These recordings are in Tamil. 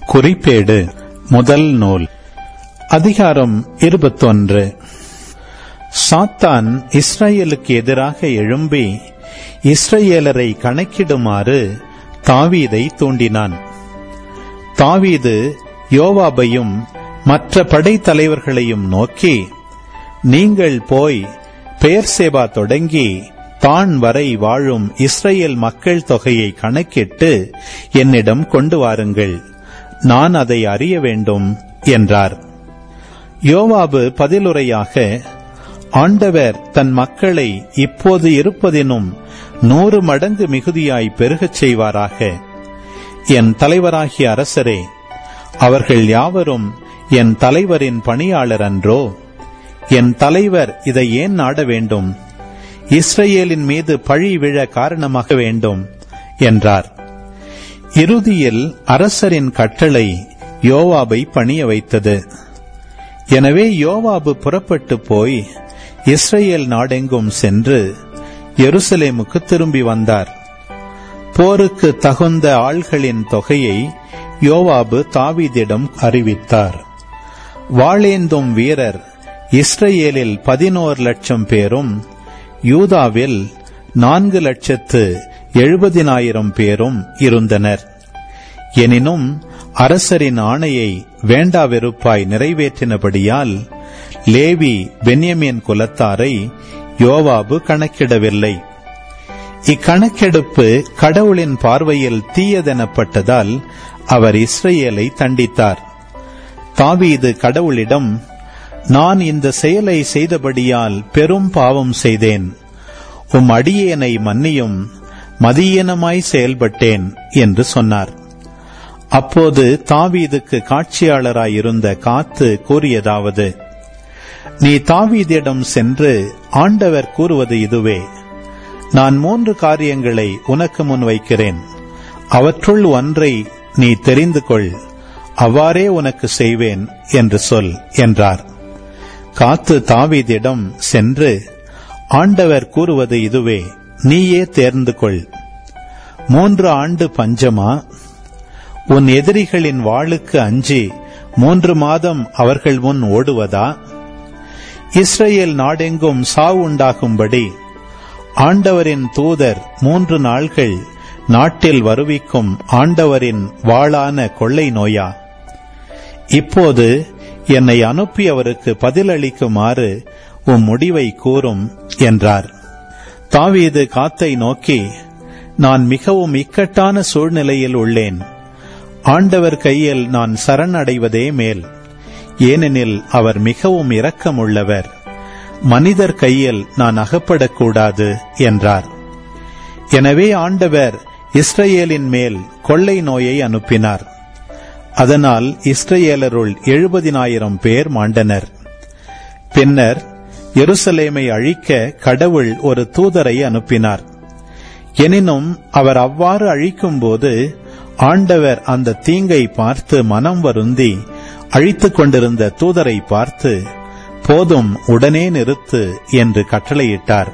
குறிப்பேடு முதல் நூல் அதிகாரம் இருபத்தொன்று சாத்தான் இஸ்ரேலுக்கு எதிராக எழும்பி இஸ்ரேலரை கணக்கிடுமாறு தாவீதை தூண்டினான் தாவீது யோவாபையும் மற்ற படைத்தலைவர்களையும் நோக்கி நீங்கள் போய் பெயர்சேபா தொடங்கி தான் வரை வாழும் இஸ்ரேல் மக்கள் தொகையை கணக்கிட்டு என்னிடம் கொண்டு வாருங்கள் நான் அதை அறிய வேண்டும் என்றார் யோவாபு பதிலுரையாக ஆண்டவர் தன் மக்களை இப்போது இருப்பதினும் நூறு மடங்கு மிகுதியாய் பெருகச் செய்வாராக என் தலைவராகிய அரசரே அவர்கள் யாவரும் என் தலைவரின் பணியாளர் அன்றோ என் தலைவர் இதை ஏன் நாட வேண்டும் இஸ்ரேலின் மீது பழி விழ காரணமாக வேண்டும் என்றார் இறுதியில் அரசரின் கட்டளை யோவாபை பணிய வைத்தது எனவே யோவாபு புறப்பட்டு போய் இஸ்ரேல் நாடெங்கும் சென்று எருசலேமுக்கு திரும்பி வந்தார் போருக்கு தகுந்த ஆள்களின் தொகையை யோவாபு தாவீதிடம் அறிவித்தார் வாளேந்தும் வீரர் இஸ்ரேலில் பதினோரு லட்சம் பேரும் யூதாவில் நான்கு லட்சத்து எழுபதினாயிரம் பேரும் இருந்தனர் எனினும் அரசரின் ஆணையை வேண்டாவெறுப்பாய் நிறைவேற்றினபடியால் லேவி பென்யமின் குலத்தாரை யோவாபு கணக்கிடவில்லை இக்கணக்கெடுப்பு கடவுளின் பார்வையில் தீயதெனப்பட்டதால் அவர் இஸ்ரேலை தண்டித்தார் தாவீது கடவுளிடம் நான் இந்த செயலை செய்தபடியால் பெரும் பாவம் செய்தேன் உம் அடியேனை மன்னியும் மதியீனமாய் செயல்பட்டேன் என்று சொன்னார் அப்போது தாவீதுக்கு காட்சியாளராயிருந்த காத்து கூறியதாவது நீ தாவீதிடம் சென்று ஆண்டவர் கூறுவது இதுவே நான் மூன்று காரியங்களை உனக்கு முன் வைக்கிறேன் அவற்றுள் ஒன்றை நீ தெரிந்து கொள் அவ்வாறே உனக்கு செய்வேன் என்று சொல் என்றார் காத்து தாவீதிடம் சென்று ஆண்டவர் கூறுவது இதுவே நீயே தேர்ந்து கொள் மூன்று ஆண்டு பஞ்சமா உன் எதிரிகளின் வாளுக்கு அஞ்சி மூன்று மாதம் அவர்கள் முன் ஓடுவதா இஸ்ரேல் நாடெங்கும் சாவு உண்டாகும்படி ஆண்டவரின் தூதர் மூன்று நாள்கள் நாட்டில் வருவிக்கும் ஆண்டவரின் வாளான கொள்ளை நோயா இப்போது என்னை அனுப்பியவருக்கு பதிலளிக்குமாறு உம் முடிவை கூறும் என்றார் தாவீது காத்தை நோக்கி நான் மிகவும் இக்கட்டான சூழ்நிலையில் உள்ளேன் ஆண்டவர் கையில் நான் சரணடைவதே மேல் ஏனெனில் அவர் மிகவும் இரக்கமுள்ளவர் மனிதர் கையில் நான் அகப்படக்கூடாது என்றார் எனவே ஆண்டவர் இஸ்ரேலின் மேல் கொள்ளை நோயை அனுப்பினார் அதனால் இஸ்ரேலருள் எழுபதினாயிரம் பேர் மாண்டனர் பின்னர் எருசலேமை அழிக்க கடவுள் ஒரு தூதரை அனுப்பினார் எனினும் அவர் அவ்வாறு அழிக்கும்போது ஆண்டவர் அந்த தீங்கை பார்த்து மனம் வருந்தி அழித்துக் கொண்டிருந்த தூதரை பார்த்து போதும் உடனே நிறுத்து என்று கட்டளையிட்டார்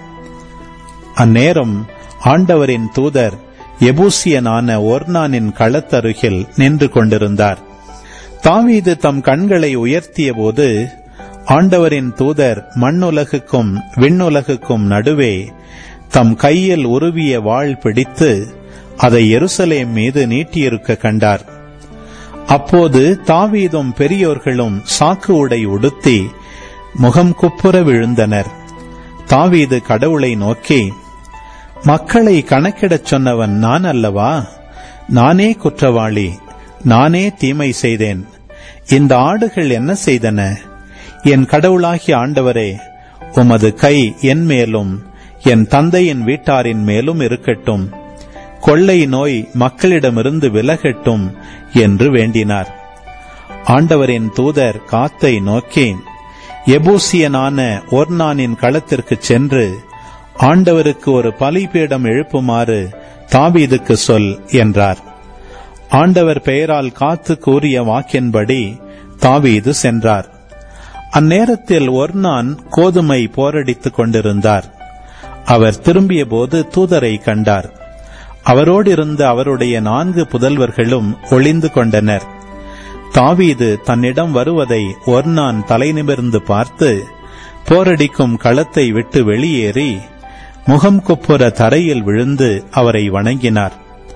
அந்நேரம் ஆண்டவரின் தூதர் எபூசியனான ஒர்னானின் களத்தருகில் நின்று கொண்டிருந்தார் தாவீது தம் கண்களை உயர்த்திய போது ஆண்டவரின் தூதர் மண்ணுலகுக்கும் விண்ணுலகுக்கும் நடுவே தம் கையில் உருவிய வாள் பிடித்து அதை எருசலேம் மீது நீட்டியிருக்க கண்டார் அப்போது தாவீதும் பெரியோர்களும் சாக்கு உடை உடுத்தி முகம் குப்புற விழுந்தனர் தாவீது கடவுளை நோக்கி மக்களை கணக்கிடச் சொன்னவன் நான் அல்லவா நானே குற்றவாளி நானே தீமை செய்தேன் இந்த ஆடுகள் என்ன செய்தன என் கடவுளாகிய ஆண்டவரே உமது கை என் மேலும் என் தந்தையின் வீட்டாரின் மேலும் இருக்கட்டும் கொள்ளை நோய் மக்களிடமிருந்து விலகட்டும் என்று வேண்டினார் ஆண்டவரின் தூதர் காத்தை நோக்கி எபூசியனான ஒர்னானின் களத்திற்கு சென்று ஆண்டவருக்கு ஒரு பலிபீடம் எழுப்புமாறு தாவீதுக்கு சொல் என்றார் ஆண்டவர் பெயரால் காத்து கூறிய வாக்கின்படி தாவீது சென்றார் அந்நேரத்தில் ஒர்னான் கோதுமை போரடித்துக் கொண்டிருந்தார் அவர் திரும்பிய போது தூதரை கண்டார் அவரோடு இருந்த அவருடைய நான்கு புதல்வர்களும் ஒளிந்து கொண்டனர் தாவீது தன்னிடம் வருவதை ஒர்னான் தலை நிமிர்ந்து பார்த்து போரடிக்கும் களத்தை விட்டு வெளியேறி முகம் குப்புற தரையில் விழுந்து அவரை வணங்கினார்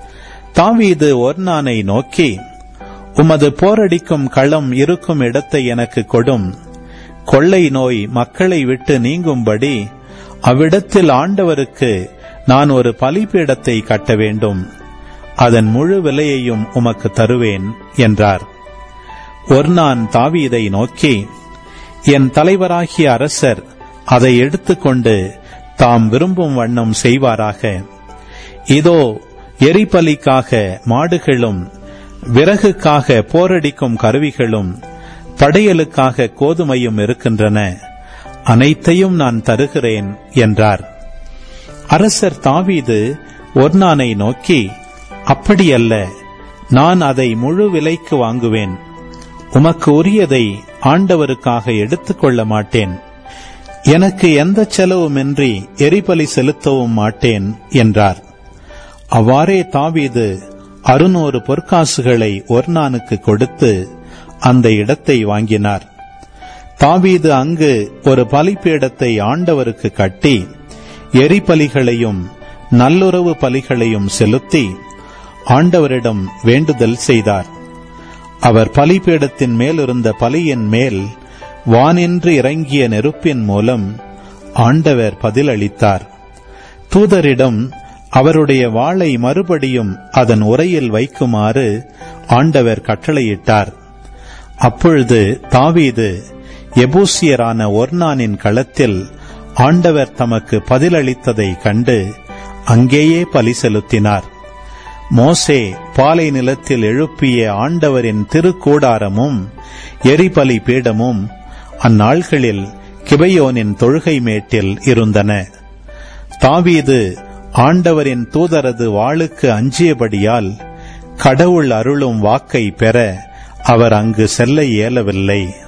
தாவீது ஒர்னானை நோக்கி உமது போரடிக்கும் களம் இருக்கும் இடத்தை எனக்கு கொடும் கொள்ளை நோய் மக்களை விட்டு நீங்கும்படி அவ்விடத்தில் ஆண்டவருக்கு நான் ஒரு பலிபீடத்தை கட்ட வேண்டும் அதன் முழு விலையையும் உமக்கு தருவேன் என்றார் ஒர்னான் தாவீதை நோக்கி என் தலைவராகிய அரசர் அதை எடுத்துக்கொண்டு தாம் விரும்பும் வண்ணம் செய்வாராக இதோ எரிபலிக்காக மாடுகளும் விறகுக்காக போரடிக்கும் கருவிகளும் படையலுக்காக கோதுமையும் இருக்கின்றன அனைத்தையும் நான் தருகிறேன் என்றார் அரசர் தாவீது ஒர்னானை நோக்கி அப்படியல்ல நான் அதை முழு விலைக்கு வாங்குவேன் உமக்கு உரியதை ஆண்டவருக்காக எடுத்துக்கொள்ள மாட்டேன் எனக்கு எந்த செலவுமின்றி எரிபலி செலுத்தவும் மாட்டேன் என்றார் அவ்வாறே தாவீது அறுநூறு பொற்காசுகளை ஒர்னானுக்கு கொடுத்து அந்த இடத்தை வாங்கினார் தாவீது அங்கு ஒரு பலிப்பீடத்தை ஆண்டவருக்கு கட்டி எரிபலிகளையும் நல்லுறவு பலிகளையும் செலுத்தி ஆண்டவரிடம் வேண்டுதல் செய்தார் அவர் பலிபீடத்தின் மேலிருந்த பலியின் மேல் வானின்று இறங்கிய நெருப்பின் மூலம் ஆண்டவர் பதிலளித்தார் தூதரிடம் அவருடைய வாளை மறுபடியும் அதன் உரையில் வைக்குமாறு ஆண்டவர் கட்டளையிட்டார் அப்பொழுது தாவீது எபூசியரான ஒர்னானின் களத்தில் ஆண்டவர் தமக்கு பதிலளித்ததை கண்டு அங்கேயே பலி செலுத்தினார் மோசே பாலை நிலத்தில் எழுப்பிய ஆண்டவரின் திருக்கூடாரமும் எரிபலி பீடமும் அந்நாள்களில் கிபையோனின் தொழுகை மேட்டில் இருந்தன தாவீது ஆண்டவரின் தூதரது வாளுக்கு அஞ்சியபடியால் கடவுள் அருளும் வாக்கை பெற அவர் அங்கு செல்ல இயலவில்லை